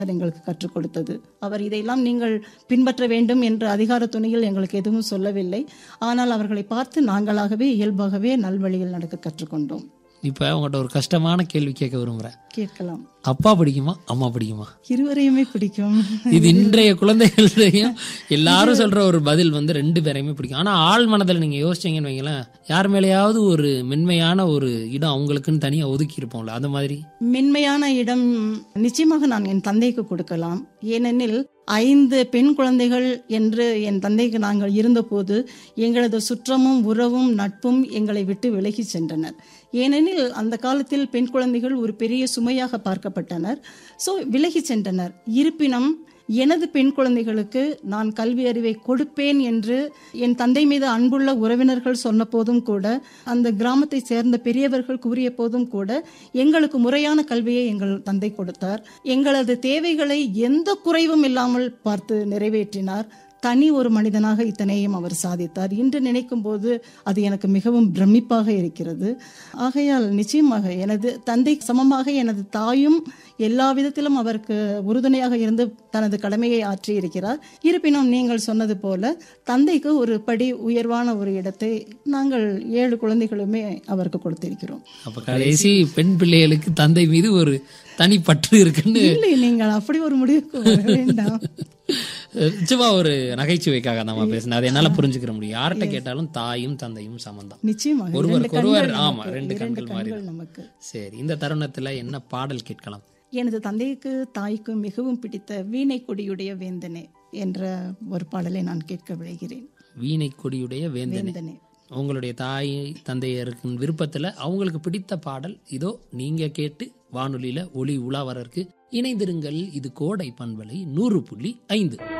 அது எங்களுக்கு கற்றுக் கொடுத்தது அவர் இதையெல்லாம் நீங்கள் பின்பற்ற வேண்டும் என்ற அதிகார துணையில் எங்களுக்கு எதுவும் சொல்லவில்லை ஆனால் அவர்களை பார்த்து நாங்களாகவே இயல்பாகவே நல்வழியில் நடக்க கற்றுக்கொண்டோம் இப்போ உங்கள்கிட்ட ஒரு கஷ்டமான கேள்வி கேட்க விரும்புகிறேன் கேட்கலாம் அப்பா பிடிக்குமா அம்மா பிடிக்குமா இருவரையுமே பிடிக்கும் இது இன்றைய குழந்தைகள்டையும் எல்லாரும் சொல்ற ஒரு பதில் வந்து ரெண்டு பேரையுமே பிடிக்கும் ஆனா ஆள் மனதில் நீங்க யோசிச்சீங்கன்னு வைங்களேன் யார் மேலேயாவது ஒரு மென்மையான ஒரு இடம் அவங்களுக்குன்னு தனியா ஒதுக்கி இருப்போம்ல அந்த மாதிரி மென்மையான இடம் நிச்சயமாக நான் என் தந்தைக்கு கொடுக்கலாம் ஏனெனில் ஐந்து பெண் குழந்தைகள் என்று என் தந்தைக்கு நாங்கள் இருந்தபோது எங்களது சுற்றமும் உறவும் நட்பும் எங்களை விட்டு விலகி சென்றனர் ஏனெனில் அந்த காலத்தில் பெண் குழந்தைகள் ஒரு பெரிய சுமையாக பார்க்கப்பட்டனர் ஸோ விலகி சென்றனர் இருப்பினும் எனது பெண் குழந்தைகளுக்கு நான் கல்வி அறிவை கொடுப்பேன் என்று என் தந்தை மீது அன்புள்ள உறவினர்கள் சொன்ன போதும் கூட அந்த கிராமத்தை சேர்ந்த பெரியவர்கள் கூறிய போதும் கூட எங்களுக்கு முறையான கல்வியை எங்கள் தந்தை கொடுத்தார் எங்களது தேவைகளை எந்த குறைவும் இல்லாமல் பார்த்து நிறைவேற்றினார் தனி ஒரு மனிதனாக இத்தனையும் அவர் சாதித்தார் இன்று நினைக்கும் போது அது எனக்கு மிகவும் பிரமிப்பாக இருக்கிறது ஆகையால் நிச்சயமாக எனது தந்தை சமமாக எனது தாயும் எல்லா விதத்திலும் அவருக்கு உறுதுணையாக இருந்து தனது கடமையை ஆற்றி இருக்கிறார் இருப்பினும் நீங்கள் சொன்னது போல தந்தைக்கு ஒரு படி உயர்வான ஒரு இடத்தை நாங்கள் ஏழு குழந்தைகளுமே அவருக்கு கொடுத்திருக்கிறோம் அப்ப கடைசி பெண் பிள்ளைகளுக்கு தந்தை மீது ஒரு தனி பற்று இருக்குன்னு இல்லை நீங்கள் அப்படி ஒரு முடிவுக்கு வர வேண்டாம் சும்மா ஒரு நகைச்சுவைக்காக நம்ம பேசினேன் அதை என்னால புரிஞ்சுக்கிற முடியும் யார்கிட்ட கேட்டாலும் தாயும் தந்தையும் சமந்தான் நிச்சயமாக ஒருவருக்கு இரண்டு ஒருவர் கண்கள் ஆமா நமக்கு, ரெண்டு இரண்டு கண்கள் மாதிரி கண்கள் நமக்கு சரி இந்த தருணத்துல என்ன பாடல் கேட்கலாம் எனது தந்தைக்கு தாய்க்கும் மிகவும் பிடித்த வீணை கொடியுடைய வேந்தனே என்ற ஒரு பாடலை நான் கேட்க விளைகிறேன் வீணை கொடியுடைய வேந்தனே வேந்தனே உங்களுடைய தாய் தந்தையருக்கு விருப்பத்துல அவங்களுக்கு பிடித்த பாடல் இதோ நீங்க கேட்டு வானொலியில ஒளி உலாவரற்கு இணைந்திருங்கள் இது கோடை பண்பலை நூறு புள்ளி ஐந்து